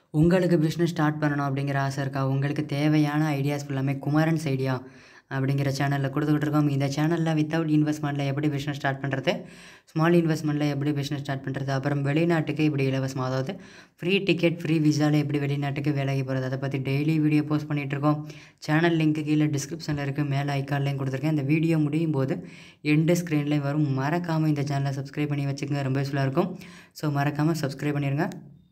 உங்களுக்கு business start பண்ணணும் அப்படிங்கிற ஆசை இருக்கா உங்களுக்கு தேவையான ஐடியாஸ் ஃபுல்லாமே குமரன்ஸ் ஐடியா அப்படிங்கிற சேனலில் கொடுத்துக்கிட்டு இருக்கோம் இந்த சேனலில் வித்தவுட் இன்வெஸ்ட்மெண்ட்டில் எப்படி பிஸ்னஸ் ஸ்டார்ட் பண்ணுறது ஸ்மால் இன்வெஸ்ட்மெண்ட்டில் எப்படி பிஸ்னஸ் ஸ்டார்ட் பண்ணுறது அப்புறம் வெளிநாட்டுக்கு இப்படி இலவசமாக அதாவது ஃப்ரீ டிக்கெட் ஃப்ரீ விசாவில் எப்படி வெளிநாட்டுக்கு வேலைக்கு போகிறது அதை பற்றி டெய்லி வீடியோ போஸ்ட் பண்ணிகிட்ருக்கோம் சேனல் லிங்க் கீழே டிஸ்கிரிப்ஷனில் இருக்குது மேலே ஐக்கான்லையும் கொடுத்துருக்கேன் இந்த வீடியோ முடியும் போது எண்டு ஸ்க்ரீன்லேயும் வரும் மறக்காமல் இந்த சேனலை சப்ஸ்கிரைப் பண்ணி வச்சுக்கோங்க ரொம்ப யூஸ்ஃபுல்லாக இருக்கும் ஸோ மறக்காமல் சப்ஸ்கிரைப் பண்ணிடுங்க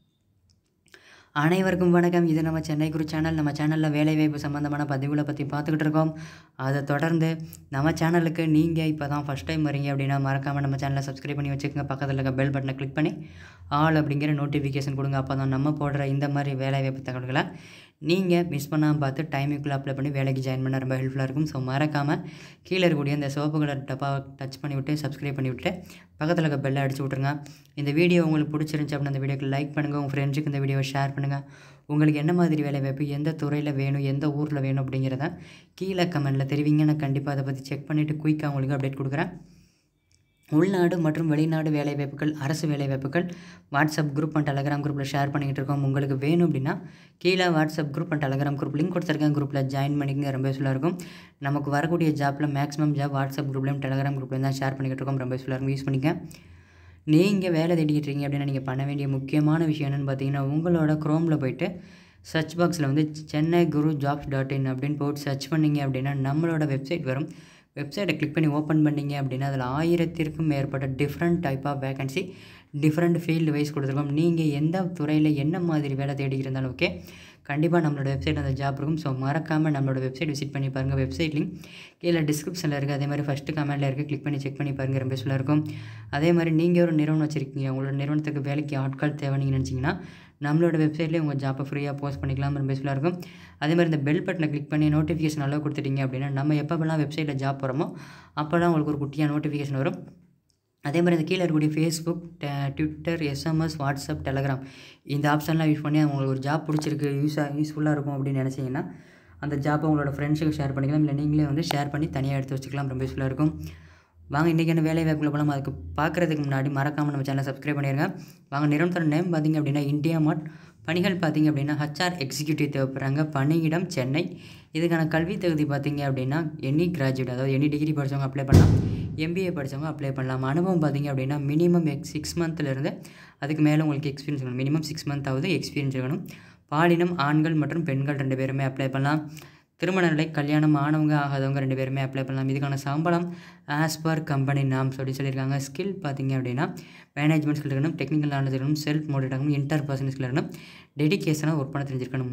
அனைவருக்கும் வணக்கம் இது நம்ம சென்னை குரு சேனல் நம்ம சேனலில் வேலைவாய்ப்பு சம்மந்தமான பதிவுகளை பற்றி பார்த்துக்கிட்டு இருக்கோம் அதை தொடர்ந்து நம்ம சேனலுக்கு நீங்கள் இப்போ தான் ஃபஸ்ட் டைம் வரீங்க அப்படின்னா மறக்காமல் நம்ம சேனலை சப்ஸ்கிரைப் பண்ணி வச்சுக்கோங்க பக்கத்தில் இருக்க பெல் பட்டனை கிளிக் பண்ணி ஆல் அப்படிங்கிற நோட்டிஃபிகேஷன் கொடுங்க அப்போ தான் நம்ம போடுற இந்த மாதிரி வேலைவாய்ப்பு தகவல்களை நீங்கள் மிஸ் பண்ணாமல் பார்த்து டைமுக்குள்ளே அப்ளை பண்ணி வேலைக்கு ஜாயின் பண்ண ரொம்ப ஹெல்ப்ஃபுல்லாக இருக்கும் ஸோ மறக்காமல் கீழே இருக்கக்கூடிய இந்த சிவப்பு கலர் டப்பாவை டச் பண்ணி விட்டு சப்ஸ்கிரைப் பண்ணி விட்டு பக்கத்தில் இருக்க பெல்லை அடிச்சு விட்ருங்க இந்த வீடியோ உங்களுக்கு பிடிச்சிருந்துச்சி அப்படின்னா அந்த வீடியோக்கு லைக் பண்ணுங்கள் உங்கள் ஃப்ரெண்ட்ஸுக்கு இந்த வீடியோவை ஷேர் பண்ணுங்கள் உங்களுக்கு என்ன மாதிரி வேலை வாய்ப்பு எந்த துறையில் வேணும் எந்த ஊரில் வேணும் அப்படிங்கிறத கீழே கமெண்ட்டில் தெரிவிங்க நான் கண்டிப்பாக அதை பற்றி செக் பண்ணிவிட்டு குயிக்காக உங்களுக்கு அப்டேட் கொடுக்குறேன் உள்நாடு மற்றும் வெளிநாடு வேலைவாய்ப்புகள் அரசு வேலைவாய்ப்புகள் வாட்ஸ்அப் குரூப் அண்ட் டெலகிராம் குரூப்பில் ஷேர் பண்ணிக்கிட்டு இருக்கோம் உங்களுக்கு வேணும் அப்படின்னா கீழே WhatsApp group and Telegram group link கொடுத்துருக்கேன் குரூப்பில் ஜாயின் பண்ணிக்கங்க ரொம்ப யூஸ்ஃபுல்லாக இருக்கும் நமக்கு வரக்கூடிய ஜாப்பில் மேக்ஸிமம் ஜாப் வாட்ஸ்அப் குரூப்லையும் டெலகிராம் குரூப்லையும் தான் ஷேர் பண்ணிக்கிட்டு இருக்கோம் ரொம்ப யூஸ்ஃபுல்லாக இருக்கும் யூஸ் பண்ணிக்க நீங்கள் வேலை தேடிக்கிட்டு இருக்கீங்க அப்படின்னா நீங்கள் பண்ண வேண்டிய முக்கியமான விஷயம் என்னென்னு பார்த்தீங்கன்னா உங்களோட க்ரோமில் போயிட்டு சர்ச் பாக்ஸில் வந்து Chennai Guru jobs dot in அப்படின்னு போட்டு சர்ச் பண்ணிங்க அப்படின்னா நம்மளோட வெப்சைட் வரும் வெப்சைட்டை கிளிக் பண்ணி ஓப்பன் பண்ணிங்க அப்படின்னா அதில் ஆயிரத்திற்கும் மேற்பட்ட different type of vacancy different field wise கொடுத்துருக்கோம் நீங்கள் எந்த துறையில் என்ன மாதிரி வேலை தேடி இருந்தாலும் ஓகே கண்டிப்பாக நம்மளோட வெப்சைட் அந்த ஜாப் இருக்கும் ஸோ மறக்காமல் நம்மளோட வெப்சைட் விசிட் பண்ணி பாருங்கள் வெப்சைட் லிங்க் கீழே டிஸ்கிரிப்ஷனில் இருக்குது அதே மாதிரி ஃபஸ்ட்டு கமெண்ட்டில் இருக்குது கிளிக் பண்ணி செக் பண்ணி பாருங்கள் ரொம்ப யூஸ்ஃபுல்லாக இருக்கும் அதே மாதிரி நீங்கள் ஒரு நிறுவனம் வச்சுருக்கீங்க உங்களோட நிறுவனத்துக்கு வேலைக்கு ஆட்கள் தேவை நீங்கள் நினச்சிங்கன்னா நம்மளோட வெப்சைட்லேயே உங்கள் ஜாப்பை ஃப்ரீயாக போஸ்ட் பண்ணிக்கலாம் ரொம்ப யூஸ்ஃபுல்லாக இருக்கும் அதே மாதிரி இந்த பெல் பட்டனை கிளிக் பண்ணி நோட்டிஃபிகேஷன் அளவு கொடுத்துட்டீங்க அப்படின்னா நம்ம எப்போப்பெல்லாம் வெப்சைட்டில் ஜாப் போகிறோமோ அப்போல்லாம் உங்களுக்கு ஒரு குட்டியாக நோட்டிஃபிகேஷன் வரும் அதே மாதிரி இந்த கீழே இருக்கக்கூடிய Facebook Twitter SMS WhatsApp Telegram இந்த ஆப்ஷன்லாம் யூஸ் பண்ணி உங்களுக்கு ஒரு ஜாப் பிடிச்சிருக்கு யூஸாக யூஸ்ஃபுல்லாக இருக்கும் அப்படின்னு நினச்சிங்கன்னா அந்த ஜாப்பை உங்களோட ஃப்ரெண்ட்ஸுக்கு ஷேர் பண்ணிக்கலாம் இல்லை நீங்களே வந்து ஷேர் பண்ணி தனியாக எடுத்து வச்சுக்கலாம் ரொம்ப யூஸ்ஃபுல்லாக இருக்கும் வாங்க இன்றைக்கி என்ன வேலை வாய்ப்புல போகலாம் அதுக்கு பார்க்குறதுக்கு முன்னாடி மறக்காமல் நம்ம சேனலை சப்ஸ்கிரைப் பண்ணிடுங்க வாங்க நிறுவனத்தோட நேம் பார்த்திங்க அப்படின்னா இந்தியா மார்ட் பணிகள் பார்த்திங்க அப்படின்னா ஹச்ஆர் எக்ஸிக்யூட்டிவ் தேவைப்படுறாங்க பணியிடம் சென்னை இதுக்கான கல்வி தகுதி பார்த்திங்க அப்படின்னா எனி கிராஜுவேட் அதாவது எனி டிகிரி படித்தவங்க அப்ளை பண்ணலாம் எம்பிஏ படித்தவங்க அப்ளை பண்ணலாம் அனுபவம் பார்த்திங்க அப்படின்னா மினிமம் எக்ஸ் சிக்ஸ் மந்த்லேருந்து அதுக்கு மேலே உங்களுக்கு எக்ஸ்பீரியன்ஸ் வேணும் மினிமம் சிக்ஸ் மந்த் ஆகுது எக்ஸ்பீரியன்ஸ் வேணும் பாலினம் ஆண்கள் மற்றும் பெண்கள் ரெண்டு பேருமே அப்ளை பண்ணலாம் திருமண நிலை கல்யாணம் ஆனவங்க ஆகாதவங்க ரெண்டு பேருமே அப்ளை பண்ணலாம் இதுக்கான சம்பளம் ஆஸ் பர் கம்பெனி நாம்ஸ் அப்படின்னு சொல்லியிருக்காங்க ஸ்கில் பார்த்திங்க அப்படின்னா மேனேஜ்மெண்ட் ஸ்கில் இருக்கணும் டெக்னிக்கல் நாலேஜ் இருக்கணும் செல்ஃப் மோட்டிவ் இருக்கணும் இன்டர் பர்சனல் ஸ்கில் இருக்கணும் டெடிக்கேஷனாக ஒர்க் பண்ண தெரிஞ்சிருக்கணும்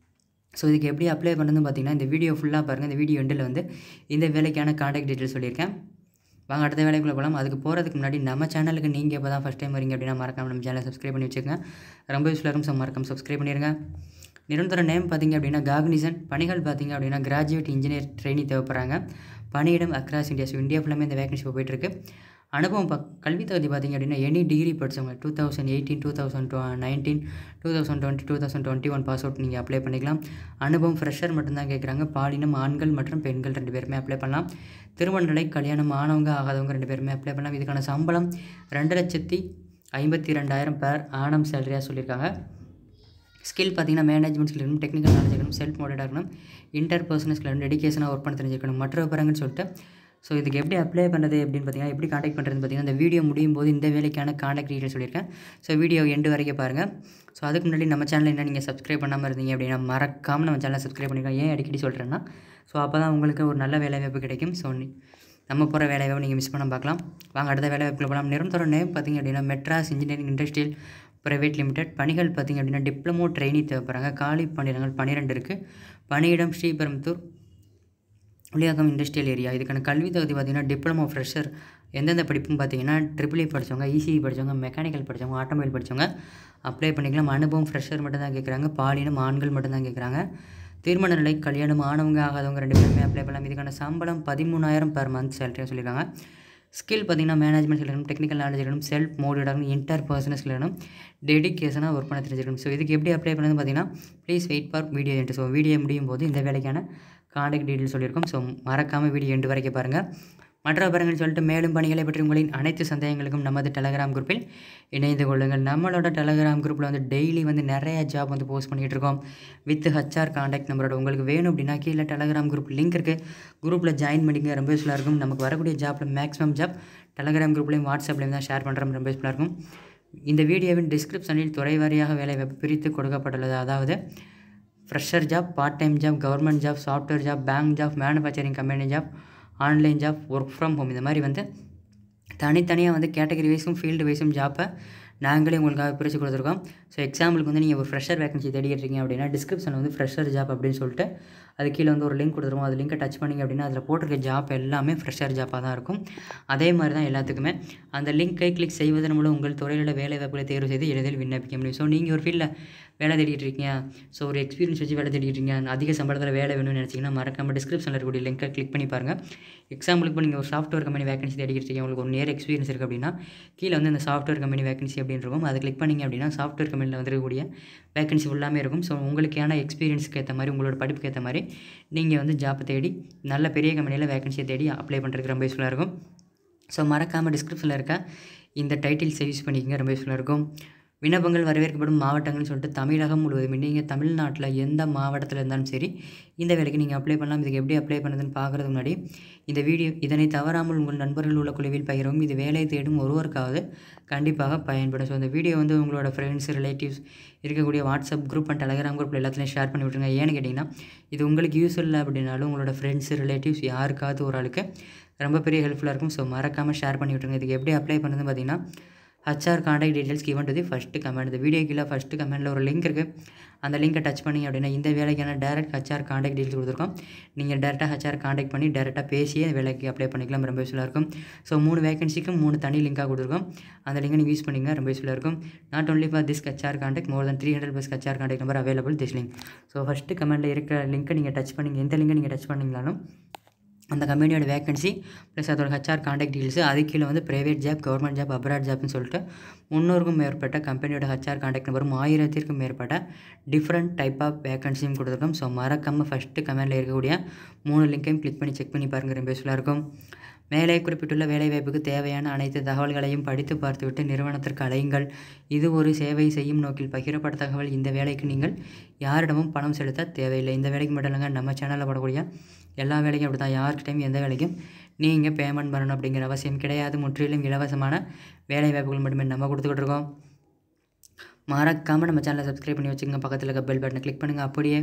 ஸோ இதுக்கு எப்படி அப்ளை பண்ணுறதுன்னு பார்த்தீங்கன்னா இந்த வீடியோ ஃபுல்லாக பாருங்கள் இந்த வீடியோ எண்டில் வந்து இந்த வேலைக்கான காண்டாக்ட் டீட்டெயில் சொல்லியிருக்கேன் வாங்க அடுத்த வேலைக்குள்ளே போகலாம் அதுக்கு போகிறதுக்கு முன்னாடி நம்ம சேனலுக்கு நீங்கள் இப்போ தான் ஃபஸ்ட் டைம் வரீங்க அப்படின்னா மறக்காம நம்ம சேனலை சப்ஸ்கிரைப் பண்ணி வச்சுக்கோங்க ரொம்ப யூஸ்ஃபுல்லாக இருக்கும் ஸோ மறக்காம சப்ஸ்கிரைப் பண்ணிடுங்க நிரந்தர நேம் பார்த்திங்க அப்படின்னா காக்னிசன் பணிகள் பார்த்திங்க அப்படின்னா கிராஜுவேட் இன்ஜினியர் ட்ரெயினிங் தேவைப்படுறாங்க பணியிடம் அக்ராஸ் இந்தியா ஸோ இந்தியா ஃபுல்லாமே இந்த வேகன்சி போயிட்டுருக்கு அனுபவம் ப கல்வி தகுதி பார்த்திங்க அப்படின்னா எனி டிகிரி படித்தவங்க two thousand eighteen two thousand two nineteen two thousand twenty two thousand twenty one pass out நீங்கள் அப்ளை பண்ணிக்கலாம் அனுபவம் ஃப்ரெஷர் மட்டும்தான் கேட்குறாங்க பாலினம் ஆண்கள் மற்றும் பெண்கள் ரெண்டு பேருமே அப்ளை பண்ணலாம் திருமண நிலை கல்யாணம் ஆனவங்க ஆகாதவங்க ரெண்டு பேருமே அப்ளை பண்ணலாம் இதுக்கான சம்பளம் ரெண்டு லட்சத்தி ஐம்பத்தி ரெண்டாயிரம் பேர் ஆனம் சேலரியாக சொல்லியிருக்காங்க ஸ்கில் பார்த்தீங்கன்னா மேனேஜ்மெண்ட் ஸ்கில் இருக்கணும் டெக்னிக்கல் நாலேஜ் இருக்கணும் செல்ஃப் மோட்டிவாக இருக்கணும் இன்டர் பர்சனல் ஸ்கில் இருக்கணும் டெடிக்கேஷனாக ஒர்க் பண்ண தெரிஞ்சிருக்கணும் மற்ற விவரங்கள்னு சொல்லிட்டு ஸோ இதுக்கு எப்படி அப்ளை பண்ணுறது அப்படின்னு பார்த்தீங்கன்னா எப்படி காண்டாக்ட் பண்ணுறதுன்னு பார்த்தீங்கன்னா இந்த வீடியோ முடியும் போது இந்த வேலைக்கான காண்டாக்ட் டீட்டெயில் சொல்லியிருக்கேன் ஸோ வீடியோ எண்டு வரைக்கும் பாருங்கள் ஸோ அதுக்கு முன்னாடி நம்ம சேனல் என்ன நீங்கள் சப்ஸ்கிரைப் பண்ணாமல் இருந்தீங்க அப்படின்னா மறக்காமல் நம்ம சேனலை சப்ஸ்கிரைப் பண்ணிக்கலாம் ஏன் அடிக்கடி சொல்கிறேன்னா ஸோ அப்போ தான் உங்களுக்கு ஒரு நல்ல வேலைவாய்ப்பு கிடைக்கும் ஸோ நம்ம போகிற வேலைவாய்ப்பு நீங்கள் மிஸ் பண்ண பார்க்கலாம் வாங்க அடுத்த வேலைவாய்ப்பில் போகலாம் நிரந்தர நேம் பார்த்திங்க அப்படின்னா Madras engineering industrial private limited பணிகள் பார்த்திங்க அப்படின்னா டிப்ளமோ ட்ரெயினி தேவைப்படுறாங்க காலி பணியிடங்கள் பன்னிரெண்டு இருக்குது பணியிடம் ஸ்ரீபெரும்புத்தூர் உளியாக்கம் இண்டஸ்ட்ரியல் ஏரியா இதுக்கான கல்வி தகுதி பார்த்திங்கன்னா டிப்ளமோ ஃப்ரெஷர் எந்தெந்த படிப்பும் பார்த்தீங்கன்னா ட்ரிபிள் இ படித்தவங்க இசிஇ படித்தவங்க மெக்கானிக்கல் படித்தவங்க ஆட்டோமொபைல் படித்தவங்க அப்ளை பண்ணிக்கலாம் அனுபவம் ஃப்ரெஷர் மட்டும் தான் கேட்குறாங்க பாலினம் ஆண்கள் மட்டும் தான் கேட்குறாங்க திருமண நிலை கல்யாணம் ஆனவங்க ஆகாதவங்க ரெண்டு பேருமே அப்ளை பண்ணலாம் இதுக்கான சம்பளம் பதிமூணாயிரம் பெர் மந்த் சேலரியாக சொல்லியிருக்காங்க ஸ்கில் பார்த்திங்கன்னா மேனேஜ்மெண்ட் ஸ்கில் இருக்கணும் டெக்னிக்கல் நாலேஜ் இருக்கணும் செல்ஃப் மோட் இருக்கணும் இன்டர் பர்சனல் ஸ்கில் இருக்கணும் டெடிக்கேஷனாக ஒர்க் பண்ண தெரிஞ்சிருக்கணும் ஸோ இதுக்கு எப்படி அப்ளை பண்ணுறது பார்த்தீங்கன்னா please wait for video end so video முடியும் போது இந்த வேலைக்கான காண்டாக்ட் டீட்டெயில் சொல்லியிருக்கோம் ஸோ மறக்காமல் வீடியோ எண்டு வரைக்கும் பாருங்கள் மற்ற விவரங்கள் சொல்லிட்டு மேலும் பணிகளை பற்றி உங்களின் அனைத்து சந்தேகங்களுக்கும் நமது டெலகிராம் குரூப்பில் இணைந்து கொள்ளுங்கள் நம்மளோட டெலகிராம் குரூப்பில் வந்து டெய்லி வந்து நிறைய ஜாப் வந்து போஸ்ட் பண்ணிகிட்டு இருக்கோம் வித் ஹச்ஆர் காண்டாக்ட் நம்பரோட உங்களுக்கு வேணும் அப்படின்னா கீழே டெலகிராம் குரூப் லிங்க் இருக்குது குரூப்பில் ஜாயின் பண்ணிங்க ரொம்ப யூஸ்ஃபுல்லாக இருக்கும் நமக்கு வரக்கூடிய ஜாப்பில் மேக்ஸிமம் ஜாப் டெலகிராம் குரூப்லேயும் வாட்ஸ்அப்லேயும் தான் ஷேர் பண்ணுறோம் ரொம்ப யூஸ்ஃபுல்லாக இருக்கும் இந்த வீடியோவின் டிஸ்கிரிப்ஷனில் துறை வாரியாக வேலை வாய்ப்பு பிரித்து கொடுக்கப்பட்டுள்ளது அதாவது fresher job part time job government job software job bank job manufacturing company job online job work from home இந்த மாதிரி வந்து தனித்தனியாக வந்து கேட்டகரி வைஸும் ஃபீல்டு வைஸும் ஜாப்பை நாங்களே உங்களுக்காக பிரித்து கொடுத்துருக்கோம் ஸோ எக்ஸாம்பிளுக்கு வந்து நீங்கள் ஒரு ஃப்ரெஷர் வேகன்சி தேடிட்டு இருக்கீங்க அப்படின்னா டிஸ்கிரிப்ஷனில் வந்து ஃப்ரெஷர் ஜாப் அப்படின்னு சொல்லிட்டு அது கீழே வந்து ஒரு லிங்க் கொடுத்துருவோம் அது லிங்கை டச் பண்ணிங்க அப்படின்னா அதில் போட்டிருக்க ஜாப் எல்லாமே ஃப்ரெஷர் ஜாப்பாக தான் இருக்கும் அதே மாதிரி தான் எல்லாத்துக்குமே அந்த லிங்க்கை கிளிக் செய்வதன் மூலம் உங்கள் துறையில் வேலை வாய்ப்புகளை தேர்வு செய்து எளிதில் விண்ணப்பிக்க முடியும் ஸோ நீங்கள் ஒரு ஃபீல்டில் வேலை தேடிட்டு இருக்கீங்க ஸோ ஒரு எக்ஸ்பீரியன்ஸ் வச்சு வேலை தேடிட்டு இருக்கீங்க அதிக சம்பளத்தில் வேலை வேணும்னு நினச்சிங்கன்னா மறக்காமல் டிஸ்கிரிப்ஷனில் இருக்கக்கூடிய லிங்கை கிளிக் பண்ணி பாருங்கள் எக்ஸாம்பிளுக்கு இப்போ நீங்கள் ஒரு சாஃப்ட்வேர் கம்பெனி வேகன்சி தேடிட்டு இருக்கீங்க உங்களுக்கு ஒரு நேர் எக்ஸ்பீரியன்ஸ் இருக்குது அப்படின்னா கீழே வந்து இந்த சாஃப்ட்வேர் கம்பெனி வேகன்சி அப்படின்னு இருக்கும் அதை கிளிக் பண்ணிங்க அப்படின்னா சாஃப்ட்வேர் கம்பெனியில் வந்துருக்கக்கூடிய வேகன்சி ஃபுல்லாமே இருக்கும் ஸோ உங்களுக்கான எக்ஸ்பீரியன்ஸ்க்கு ஏற்ற மாதிரி உங்களோட படிப்புக்கு ஏற்ற மாதிரி நீங்கள் வந்து ஜாப்பை தேடி நல்ல பெரிய கம்பெனியில் வேகன்சியை தேடி அப்ளை பண்ணுறதுக்கு ரொம்ப யூஸ்ஃபுல்லாக இருக்கும் ஸோ மறக்காமல் டிஸ்கிரிப்ஷனில் இருக்க இந்த டைட்டில்ஸ் யூஸ் பண்ணிக்கங்க ரொம்ப யூஸ்ஃபுல்லாக இருக்கும் விண்ணப்பங்கள் வரவேற்கப்படும் மாவட்டங்கள்னு சொல்லிட்டு தமிழகம் முழுவதும் நீங்கள் தமிழ்நாட்டில் எந்த மாவட்டத்தில் இருந்தாலும் சரி இந்த வேலைக்கு நீங்கள் அப்ளை பண்ணலாம் இதுக்கு எப்படி அப்ளை பண்ணுறதுன்னு பார்க்குறதுக்கு முன்னாடி இந்த வீடியோ இதனை தவறாமல் உங்கள் நண்பர்கள் உள்ள குழுவில் பகிரவும் இது வேலை தேடும் ஒருவருக்காவது கண்டிப்பாக பயன்படும் ஸோ இந்த வீடியோ வந்து உங்களோட ஃப்ரெண்ட்ஸ் ரிலேட்டிவ்ஸ் இருக்கக்கூடிய வாட்ஸ்அப் குரூப் அண்ட் டெலகிராம் குரூப்பில் எல்லாத்துலையும் ஷேர் பண்ணி விட்ருங்க ஏன்னு கேட்டிங்கன்னா இது உங்களுக்கு யூஸ் இல்லை அப்படின்னாலும் உங்களோட ஃப்ரெண்ட்ஸ் ரிலேட்டிவ்ஸ் யாருக்காவது ஒரு ஆளுக்கு ரொம்ப பெரிய ஹெல்ப்ஃபுல்லாக இருக்கும் ஸோ மறக்காமல் ஷேர் பண்ணி விட்ருங்க இதுக்கு எப்படி அப்ளை பண்ணுறதுன்னு பார்த்தீங்கன்னா HR contact details given to the first comment இந்த வீடியோ கீழே ஃபஸ்ட்டு கமெண்ட்டில் ஒரு லிங்க் இருக்குது அந்த லிங்கை டச் பண்ணி அப்படின்னா இந்த வேலைக்கான டேரக்ட் ஹச்ஆர் காண்டாக்ட் டீட்டெயில்ஸ் கொடுத்துருக்கோம் நீங்கள் டேரெக்டாக ஹச்ஆர் காண்டாக்ட் பண்ணி டேரெக்டாக பேசியே வேலைக்கு அப்ளை பண்ணிக்கலாம் ரொம்ப யூஸ்ஃபுல்லாக இருக்கும் ஸோ மூணு வேகன்சிக்கும் மூணு தனி லிங்காக கொடுத்துருக்கோம் அந்த லிங்கை நீங்கள் யூஸ் பண்ணிங்க ரொம்ப யூஸ்ஃபுல்லாக இருக்கும் not only for this HR contact more than three hundred plus HR contact number available this link so first கமெண்ட்டில் இருக்கிற லிங்க்கை நீங்கள் டச் பண்ணி எந்த லிங்கை நீங்கள் டச் பண்ணிங்களாலும் அந்த கம்பெனியோட வேகன்சி ப்ளஸ் அதோட ஹச்ஆர் காண்டாக்ட் டீல்ஸு அது கீழே வந்து private job government job abroad ஜாப்னு சொல்லிட்டு முந்நூறுக்கும் மேற்பட்ட கம்பெனியோட ஹச்ஆர் காண்டாக்ட் நம்பரும் ஆயிரத்திற்கும் மேற்பட்ட டிஃப்ரெண்ட் டைப் ஆஃப் வேகன்சியும் கொடுத்துருக்கோம் ஸோ மறக்காமல் ஃபஸ்ட்டு கமெண்டில் இருக்கக்கூடிய மூணு லிங்க்கையும் கிளிக் பண்ணி செக் பண்ணி பாருங்கள் ரொம்ப யூஸ்ஃபுல்லாக இருக்கும் மேலே குறிப்பிட்டுள்ள வேலைவாய்ப்புக்கு தேவையான அனைத்து தகவல்களையும் படித்து பார்த்துவிட்டு நிறுவனத்திற்கு அலையுங்கள் இது ஒரு சேவை செய்யும் நோக்கில் பகிரப்பட்ட தகவல் இந்த வேலைக்கு நீங்கள் யாரிடமும் பணம் செலுத்த தேவையில்லை இந்த வேலைக்கு மட்டும் இல்லைங்க நம்ம சேனலில் போடக்கூடிய எல்லா வேலைக்கும் அப்படி தான் யார்கிட்டையும் எந்த வேலைக்கும் நீங்கள் பேமெண்ட் பண்ணணும் அப்படிங்கிற அவசியம் கிடையாது முற்றிலும் இலவசமான வேலை வாய்ப்புகள் மட்டுமே நம்ம கொடுத்துக்கிட்டு இருக்கோம் மறக்காமல் நம்ம சேனலை சப்ஸ்கிரைப் பண்ணி வச்சுக்கோங்க பக்கத்தில் இருக்க பெல் பட்டனை கிளிக் பண்ணுங்கள் அப்படியே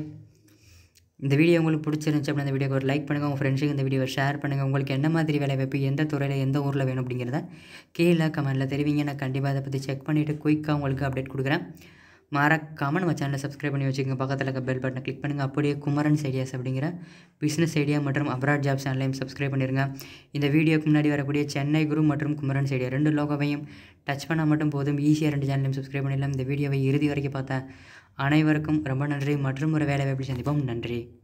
இந்த வீடியோ உங்களுக்கு பிடிச்சிருந்துச்சு அப்படின்னா இந்த வீடியோக்கு ஒரு லைக் பண்ணுங்கள் உங்கள் ஃப்ரெண்ட்ஸுக்கு இந்த வீடியோவை ஷேர் பண்ணுங்கள் உங்களுக்கு என்ன மாதிரி வேலை வாய்ப்பு எந்த துறையில் எந்த ஊரில் வேணும் அப்படிங்கிறத கீழே கமெண்ட்டில் தெரிவிங்க நான் கண்டிப்பாக அதை பற்றி செக் பண்ணிவிட்டு குயிக்காக உங்களுக்கு அப்டேட் கொடுக்குறேன் மறக்காமல் நம்ம சேனலை சப்ஸ்கிரைப் பண்ணி வச்சுக்கோங்க பக்கத்தில் இருக்க பெல் பட்டனை கிளிக் பண்ணுங்கள் அப்படியே குமரன்ஸ் ஐடியாஸ் அப்படிங்கிற பிஸ்னஸ் ஐடியா மற்றும் அப்ராட் ஜாப் சேனலையும் சப்ஸ்கிரைப் பண்ணிடுங்க இந்த வீடியோக்கு முன்னாடி வரக்கூடிய சென்னை குரு மற்றும் குமரன்ஸ் ஐடியா ரெண்டு லோகோவையும் டச் பண்ணால் மட்டும் போதும் ஈஸியாக ரெண்டு சேனலையும் சப்ஸ்கிரைப் பண்ணிடலாம் இந்த வீடியோவை இறுதி வரைக்கும் பார்த்தேன் அனைவருக்கும் ரொம்ப நன்றி மற்றும் ஒரு வேலை வாய்ப்பில் சந்திப்போம் நன்றி